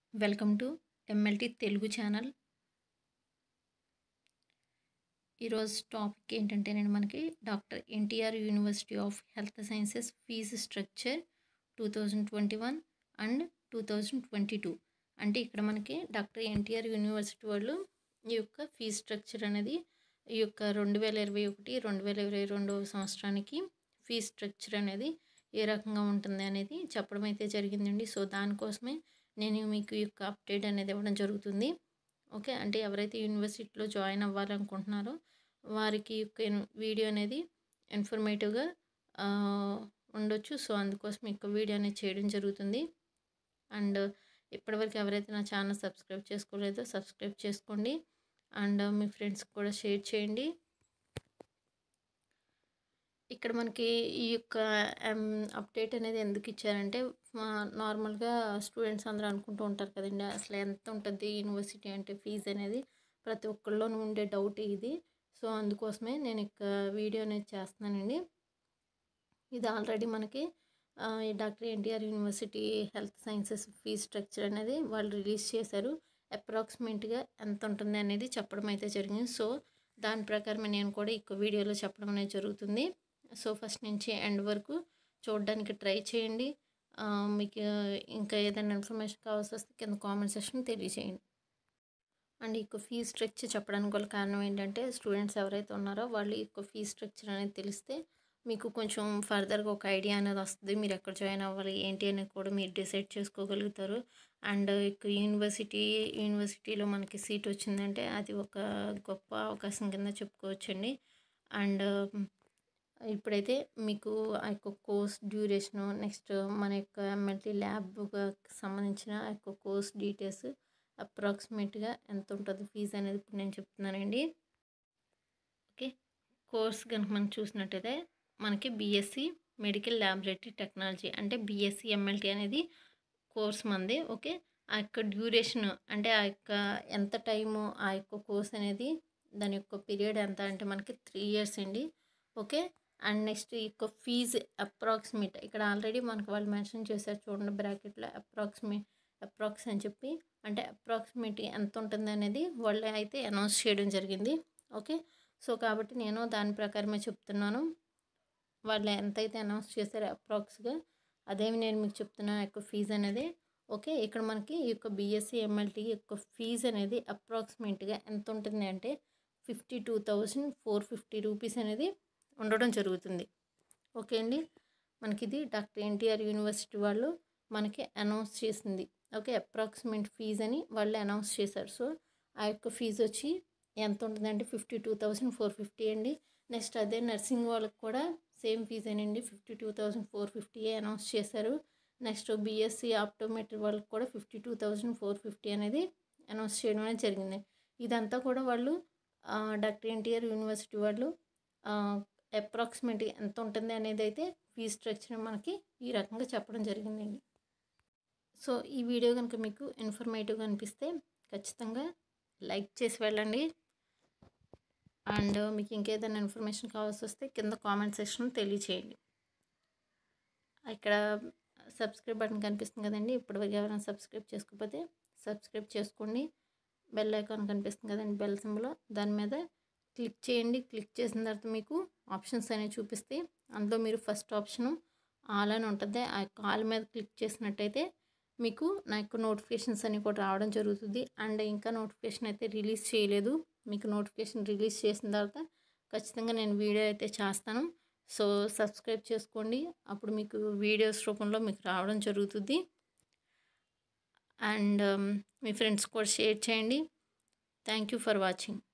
welcome to MLT Telugu channel ఈరోజు topic ఏంటంటే నేను మనకి doctor NTR university of health sciences fee structure two thousand twenty one and two thousand twenty two అంటే ఇక్కడ మనకి డాక్టర్ ఎన్టీఆర్ యూనివర్సిటీ వాళ్ళు ఈ యొక్క ఫీజు స్ట్రక్చర్ అనేది ఈ యొక్క రెండు వేల ఇరవై ఒకటి రెండు వేల ఇరవై రెండవ సంవత్సరానికి ఫీజు స్ట్రక్చర్ అనేది ఏ రకంగా ఉంటుంది అనేది చెప్పడం అయితే జరిగిందండి సో దానికోసమే నేను మీకు ఈ యొక్క అప్డేట్ అనేది ఇవ్వడం జరుగుతుంది ఓకే అంటే ఎవరైతే యూనివర్సిటీలో జాయిన్ అవ్వాలనుకుంటున్నారో వారికి ఈ యొక్క వీడియో అనేది ఇన్ఫర్మేటివ్గా ఉండొచ్చు సో అందుకోసం ఈ యొక్క వీడియో అనేది చేయడం జరుగుతుంది అండ్ ఇప్పటివరకు ఎవరైతే నా ఛానల్ సబ్స్క్రైబ్ చేసుకోలేదో సబ్స్క్రైబ్ చేసుకోండి అండ్ మీ ఫ్రెండ్స్కి కూడా షేర్ చేయండి ఇక్కడ మనకి ఈ యొక్క అప్డేట్ అనేది ఎందుకు ఇచ్చారంటే నార్మల్గా స్టూడెంట్స్ అందరూ అనుకుంటూ ఉంటారు కదండి అసలు ఎంత ఉంటుంది యూనివర్సిటీ అంటే ఫీజు అనేది ప్రతి ఒక్కళ్ళలోనూ ఉండే డౌట్ ఇది సో అందుకోసమే నేను ఇక వీడియో అనేది చేస్తున్నానండి ఇది ఆల్రెడీ మనకి doctor NTR university health sciences fees structure అనేది వాళ్ళు రిలీజ్ చేశారు అప్రాక్సిమేట్గా ఎంత ఉంటుంది అనేది చెప్పడం అయితే జరిగింది సో దాని ప్రకారం నేను కూడా ఇక వీడియోలో చెప్పడం అనేది జరుగుతుంది సో ఫస్ట్ నుంచి ఎండ్ వరకు చూడడానికి ట్రై చేయండి మీకు ఇంకా ఏదైనా ఇన్ఫర్మేషన్ కావాల్సి వస్తే కింద కామెంట్ సెక్షన్ తెలియజేయండి అండ్ ఈ ఫీజ్ స్ట్రక్చర్ చెప్పడానికి గల కారణం ఏంటంటే స్టూడెంట్స్ ఎవరైతే ఉన్నారో వాళ్ళు ఈ ఫీజ్ స్ట్రక్చర్ అనేది తెలిస్తే మీకు కొంచెం ఫర్దర్గా ఒక ఐడియా అనేది వస్తుంది మీరు ఎక్కడ జాయిన్ అవ్వాలి ఏంటి అనేది కూడా మీరు డిసైడ్ చేసుకోగలుగుతారు అండ్ ఇక యూనివర్సిటీ యూనివర్సిటీలో మనకి సీట్ వచ్చిందంటే అది ఒక గొప్ప అవకాశం కింద చెప్పుకోవచ్చండి అండ్ ఇప్పుడైతే మీకు ఆ యొక్క కోర్స్ డ్యూరేషను నెక్స్ట్ మన యొక్క ఎంఎల్టీ ల్యాబ్గా సంబంధించిన ఆ యొక్క కోర్స్ డీటెయిల్స్ అప్రాక్సిమేట్గా ఎంత ఉంటుంది ఫీజు అనేది ఇప్పుడు నేను చెప్తున్నానండి ఓకే కోర్స్ కనుక మనం చూసినట్టయితే మనకి బీఎస్సీ మెడికల్ ల్యాబొరేటరీ టెక్నాలజీ అంటే బీఎస్సీ ఎంఎల్టీ అనేది కోర్స్ మంది ఓకే ఆ యొక్క డ్యూరేషన్ అంటే ఆ యొక్క ఎంత టైము ఆ యొక్క కోర్స్ అనేది దాని యొక్క పీరియడ్ ఎంత అంటే మనకి త్రీ ఇయర్స్ అండి ఓకే అండ్ నెక్స్ట్ ఈ యొక్క ఫీజు అప్రాక్సిమేట్ ఇక్కడ ఆల్రెడీ మనకు వాళ్ళు మెన్షన్ చేశారు చూడండి బ్రాకెట్లో అప్రాక్సిమేట్ అప్రాక్స్ అని చెప్పి అంటే అప్రాక్సిమేట్ ఎంత ఉంటుంది అనేది వాళ్ళు అయితే అనౌన్స్ చేయడం జరిగింది ఓకే సో కాబట్టి నేను దాని ప్రకారమే చెప్తున్నాను వాళ్ళు ఎంతైతే అనౌన్స్ చేశారో అప్రాక్స్గా అదేమి నేను మీకు చెప్తున్నాను యొక్క ఫీజు అనేది ఓకే ఇక్కడ మనకి ఈ యొక్క బీఎస్సీ ఎంఎల్టీ యొక్క ఫీజు అనేది అప్రాక్సిమేట్గా ఎంత ఉంటుంది అంటే fifty two thousand four fifty rupees అనేది ఉండడం జరుగుతుంది ఓకే అండి మనకి ఇది డాక్టర్ ఎన్టీఆర్ యూనివర్సిటీ వాళ్ళు మనకి అనౌన్స్ చేసింది ఓకే అప్రాక్సిమేట్ ఫీజ్ అని వాళ్ళు అనౌన్స్ చేశారు సో ఆ యొక్క ఫీజు వచ్చి ఎంత ఉంటుందంటే fifty two thousand four fifty అండి నెక్స్ట్ అదే నర్సింగ్ వాళ్ళకి కూడా సేమ్ ఫీజ్ అండి fifty two thousand four fifty announce చేశారు నెక్స్ట్ బీఎస్సీ ఆప్టోమెట్రీ వాళ్ళకి కూడా fifty two thousand four fifty అనేది అనౌన్స్ చేయడం అనేది జరిగింది ఇదంతా కూడా వాళ్ళు డాక్టర్ ఎన్టీఆర్ యూనివర్సిటీ వాళ్ళు అప్రాక్సిమేట్ ఎంత ఉంటుంది అనేది అయితే ఫీజ్ స్ట్రక్చర్ మనకి ఈ రకంగా చెప్పడం జరిగిందండి సో ఈ వీడియో కనుక మీకు ఇన్ఫర్మేటివ్గా అనిపిస్తే ఖచ్చితంగా లైక్ చేసి వెళ్ళండి అండ్ మీకు ఇంకేదైనా ఇన్ఫర్మేషన్ కావాల్సి వస్తే కింద కామెంట్ సెక్షన్ తెలియచేయండి ఇక్కడ సబ్స్క్రైబ్ బటన్ కనిపిస్తుంది కదండి ఇప్పటివరకు ఎవరైనా సబ్స్క్రైబ్ చేసుకోకపోతే సబ్స్క్రైబ్ చేసుకోండి బెల్ ఐకాన్ కనిపిస్తుంది కదండి బెల్ సింబల్ దాని మీద క్లిక్ చేయండి క్లిక్ చేసిన తర్వాత మీకు ఆప్షన్స్ అనేవి చూపిస్తాయి అందులో మీరు ఫస్ట్ ఆప్షను ఆల్ అని ఉంటుంది ఆ యొక్క ఆల్ మీద క్లిక్ చేసినట్టయితే మీకు నా యొక్క నోటిఫికేషన్స్ అన్నీ కూడా రావడం జరుగుతుంది అండ్ ఇంకా నోటిఫికేషన్ అయితే రిలీజ్ చేయలేదు మీకు నోటిఫికేషన్ రిలీజ్ చేసిన తర్వాత ఖచ్చితంగా నేను వీడియో అయితే చేస్తాను సో సబ్స్క్రైబ్ చేసుకోండి అప్పుడు మీకు వీడియోస్ రూపంలో మీకు రావడం జరుగుతుంది అండ్ మీ ఫ్రెండ్స్ కూడా షేర్ చేయండి థ్యాంక్ యూ ఫర్ వాచింగ్